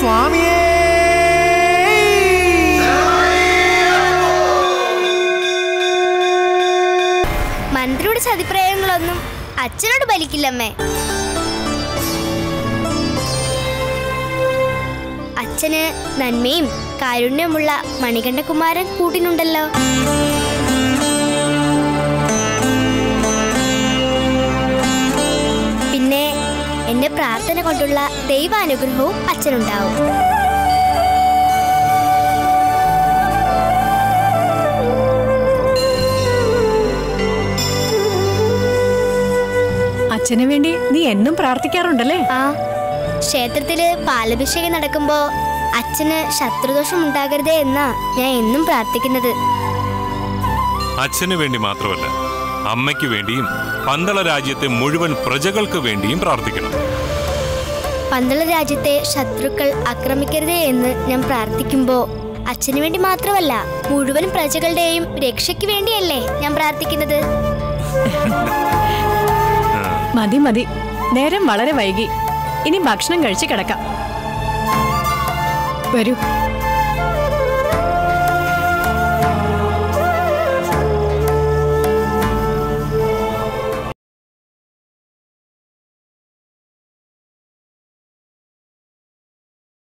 സ്വാമിയേ മന്ത്രിയുടെ ചതിപ്രയോഗങ്ങളൊന്നും അച്ഛനോട് ഫലിക്കില്ലമ്മേ അച്ഛന് നന്മയും കാരുണ്യമുള്ള മണികണ്ഠകുമാരൻ കൂട്ടിനുണ്ടല്ലോ പിന്നെ എന്റെ പ്രാർത്ഥന കൊണ്ടുള്ള ദൈവാനുഗ്രഹവും അച്ഛനുണ്ടാവും അച്ഛന് വേണ്ടി നീ എന്നും പ്രാർത്ഥിക്കാറുണ്ടല്ലേ ആ ക്ഷേത്രത്തില് പാലഭിഷേകം നടക്കുമ്പോ അച്ഛന് ശത്രുദോഷം ഉണ്ടാകരുതേ എന്നാ ഞാൻ എന്നും പ്രാർത്ഥിക്കുന്നത് അച്ഛന് വേണ്ടി മാത്രമല്ല അമ്മയ്ക്ക് വേണ്ടിയും പന്തള രാജ്യത്തെ മുഴുവൻ പ്രജകൾക്ക് വേണ്ടിയും പ്രാർത്ഥിക്കണം പന്തള രാജ്യത്തെ ശത്രുക്കൾ ആക്രമിക്കരുതേ എന്ന് ഞാൻ പ്രാർത്ഥിക്കുമ്പോ അച്ഛന് വേണ്ടി മാത്രമല്ല മുഴുവൻ പ്രജകളുടെയും രക്ഷയ്ക്ക് വേണ്ടിയല്ലേ ഞാൻ പ്രാർത്ഥിക്കുന്നത് മതി മതി നേരം വളരെ വൈകി ഇനി ഭക്ഷണം കഴിച്ച് കിടക്കാം വരൂ